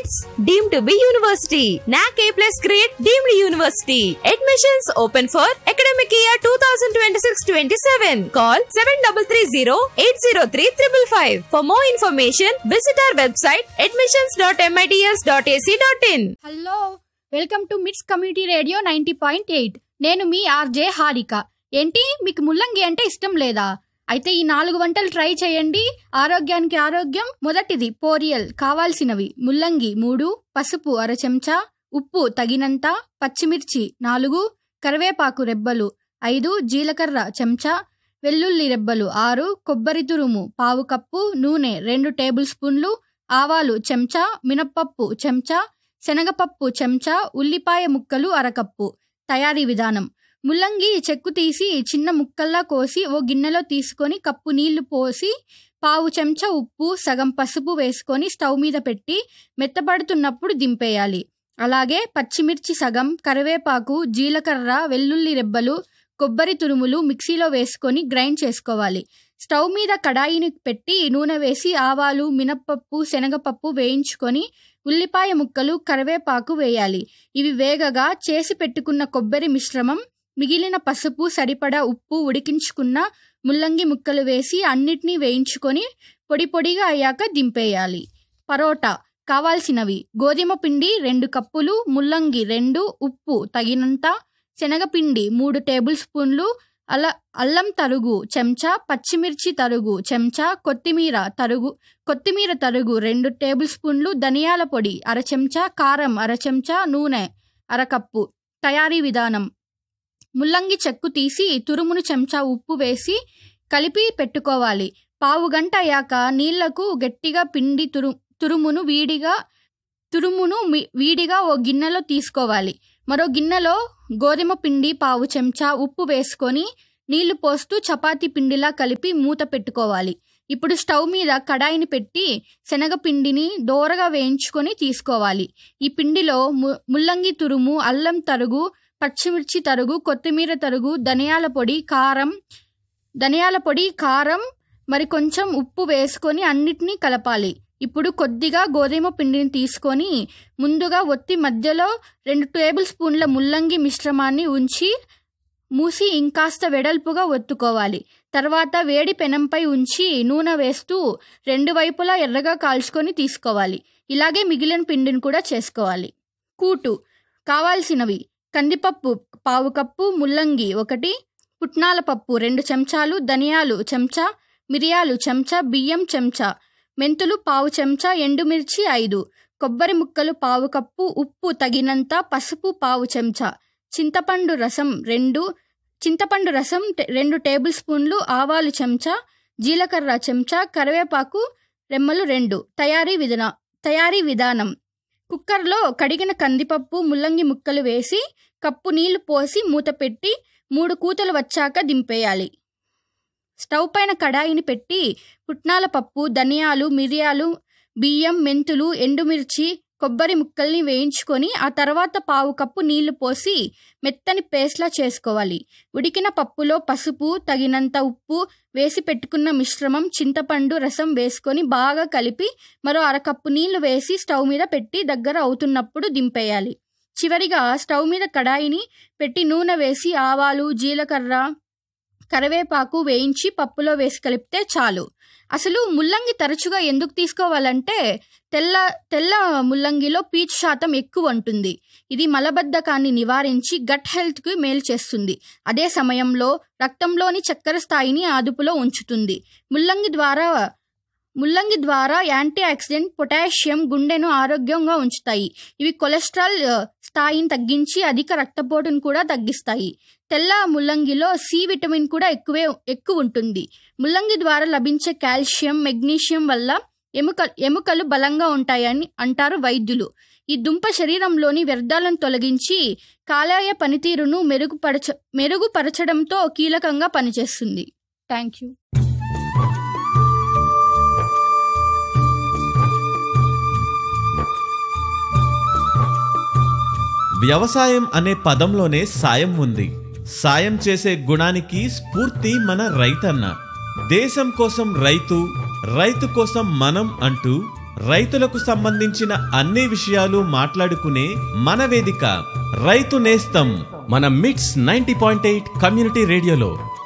మిట్స్ deem to B university NAAC A plus grade deemed university admissions open for academic year two thousand twenty six twenty seven call seven double three zero eight zero three triple five for more information visit our website admissions dot MITS dot AC dot in hello welcome to MITS community radio ninety point eight నేను మీ RJ Harika ఏంటి మీకు ముల్లంగి అంటే ఇష్టం లేదా అయితే ఈ నాలుగు వంటలు ట్రై చేయండి ఆరోగ్యానికి ఆరోగ్యం మొదటిది పోరియల్ కావాల్సినవి ముల్లంగి మూడు పసుపు అర చెంచా ఉప్పు తగినంత పచ్చిమిర్చి నాలుగు కరివేపాకు రెబ్బలు ఐదు జీలకర్ర చెంచా వెల్లుల్లి రెబ్బలు ఆరు కొబ్బరి తురుము పావు కప్పు నూనె రెండు టేబుల్ స్పూన్లు ఆవాలు చెంచా మినప్పప్పు చెంచా శనగపప్పు చెంచా ఉల్లిపాయ ముక్కలు అరకప్పు తయారీ విధానం ముల్లంగి చెక్కు తీసి చిన్న ముక్కల్లా కోసి ఓ గిన్నెలో తీసుకొని కప్పు నీళ్లు పోసి పావు చెంచా ఉప్పు సగం పసుపు వేసుకొని స్టవ్ మీద పెట్టి మెత్తపడుతున్నప్పుడు దింపేయాలి అలాగే పచ్చిమిర్చి సగం కరివేపాకు జీలకర్ర వెల్లుల్లి రెబ్బలు కొబ్బరి తురుములు మిక్సీలో వేసుకొని గ్రైండ్ చేసుకోవాలి స్టవ్ మీద కడాయిని పెట్టి నూనె వేసి ఆవాలు మినప్పప్పు శనగపప్పు వేయించుకొని ఉల్లిపాయ ముక్కలు కరివేపాకు వేయాలి ఇవి వేగగా చేసి పెట్టుకున్న కొబ్బరి మిశ్రమం మిగిలిన పసుపు సరిపడా ఉప్పు ఉడికించుకున్న ముల్లంగి ముక్కలు వేసి అన్నిటినీ వేయించుకొని పొడి పొడిగా అయ్యాక దింపేయాలి పరోటా కావాల్సినవి గోధుమ పిండి రెండు కప్పులు ముల్లంగి రెండు ఉప్పు తగినంత శనగపిండి మూడు టేబుల్ స్పూన్లు అల అల్లం తరుగు చెంచా పచ్చిమిర్చి తరుగు చెంచా కొత్తిమీర తరుగు కొత్తిమీర తరుగు రెండు టేబుల్ స్పూన్లు ధనియాల పొడి అర చెంచా కారం అర చెంచా నూనె అరకప్పు తయారీ విధానం ముల్లంగి చెక్కు తీసి తురుమును చెంచా ఉప్పు వేసి కలిపి పెట్టుకోవాలి పావు గంట అయ్యాక నీళ్లకు గట్టిగా పిండి తురు తురుమును వీడిగా తురుమును మి- వీడిగా ఓ గిన్నెలో తీసుకోవాలి మరో గిన్నెలో గోధుమ పిండి పావు చెంచా ఉప్పు వేసుకొని నీళ్లు పోస్తూ చపాతీ పిండిలా కలిపి మూత పెట్టుకోవాలి ఇప్పుడు స్టవ్ మీద కడాయిని పెట్టి శనగపిండిని దోరగా వేయించుకొని తీసుకోవాలి ఈ పిండిలో ము- ముల్లంగి తురుము అల్లం తరుగు పచ్చిమిర్చి తరుగు కొత్తిమీర తరుగు ధనియాల పొడి కారం ధనియాల పొడి కారం మరి కొంచెం ఉప్పు వేసుకొని అన్నిటినీ కలపాలి ఇప్పుడు కొద్దిగా గోధుమ పిండిని తీసుకొని ముందుగా ఒత్తి మధ్యలో రెండు టేబుల్ స్పూన్ల ముల్లంగి మిశ్రమాన్ని ఉంచి మూసి ఇంకాస్త వెడల్పుగా ఒత్తుకోవాలి తర్వాత వేడి పెనంపై ఉంచి నూనె వేస్తూ రెండు వైపులా ఎర్రగా కాల్చుకొని తీసుకోవాలి ఇలాగే మిగిలిన పిండిని కూడా చేసుకోవాలి కూటు కావాల్సినవి కందిపప్పు పావు కప్పు ముల్లంగి ఒకటి పుట్నాల పప్పు రెండు చెంచాలు ధనియాలు చెంచా మిరియాలు చెంచా బియ్యం చెంచా మెంతులు పావు చెంచా ఎండుమిర్చి ఐదు కొబ్బరి ముక్కలు పావు కప్పు ఉప్పు తగినంత పసుపు పావు చెంచా చింతపండు రసం రెండు చింతపండు రసం టె- రెండు టేబుల్ స్పూన్లు ఆవాలు చెంచా జీలకర్ర చెంచా కరివేపాకు రెమ్మలు రెండు తయారీ విధాన తయారీ విధానం కుక్కర్లో కడిగిన కందిపప్పు ముల్లంగి ముక్కలు వేసి కప్పు నీళ్లు పోసి మూత పెట్టి మూడు కూతలు వచ్చాక దింపేయాలి స్టవ్ పైన కడాయిని పెట్టి పుట్నాల పప్పు ధనియాలు మిరియాలు బియ్యం మెంతులు ఎండుమిర్చి కొబ్బరి ముక్కల్ని వేయించుకొని ఆ తర్వాత పావు కప్పు నీళ్లు పోసి మెత్తని పేస్ట్లా చేసుకోవాలి ఉడికిన పప్పులో పసుపు తగినంత ఉప్పు వేసి పెట్టుకున్న మిశ్రమం చింతపండు రసం వేసుకొని బాగా కలిపి మరో అరకప్పు నీళ్లు వేసి స్టవ్ మీద పెట్టి దగ్గర అవుతున్నప్పుడు దింపేయాలి చివరిగా స్టవ్ మీద కడాయిని పెట్టి నూనె వేసి ఆవాలు జీలకర్ర కరివేపాకు వేయించి పప్పులో వేసి కలిపితే చాలు అసలు ముల్లంగి తరచుగా ఎందుకు తీసుకోవాలంటే తెల్ల తెల్ల ముల్లంగిలో పీచు శాతం ఎక్కువ ఉంటుంది ఇది మలబద్ధకాన్ని నివారించి గట్ హెల్త్కి మేలు చేస్తుంది అదే సమయంలో రక్తంలోని చక్కెర స్థాయిని అదుపులో ఉంచుతుంది ముల్లంగి ద్వారా ముల్లంగి ద్వారా యాంటీ ఆక్సిడెంట్ పొటాషియం గుండెను ఆరోగ్యంగా ఉంచుతాయి ఇవి కొలెస్ట్రాల్ ఆ, స్థాయిని తగ్గించి అధిక రక్తపోటును కూడా తగ్గిస్తాయి తెల్ల ముల్లంగిలో సి విటమిన్ కూడా ఎక్కువే ఎక్కువ ఉంటుంది ముల్లంగి ద్వారా లభించే కాల్షియం మెగ్నీషియం వల్ల ఎముక ఎముకలు బలంగా ఉంటాయని అంటారు వైద్యులు ఈ దుంప శరీరంలోని వ్యర్థాలను తొలగించి కాలేయ పనితీరును మెరుగుపరచ మెరుగుపరచడంతో కీలకంగా పనిచేస్తుంది థ్యాంక్ యూ వ్యవసాయం అనే పదంలోనే సాయం ఉంది సాయం చేసే గుణానికి స్ఫూర్తి మన రైతన్న దేశం కోసం రైతు రైతు కోసం మనం అంటూ రైతులకు సంబంధించిన అన్ని విషయాలు మాట్లాడుకునే మన వేదిక రైతు నేస్తం మన మిట్స్ నైంటీ పాయింట్ ఎయిట్ కమ్యూనిటీ రేడియోలో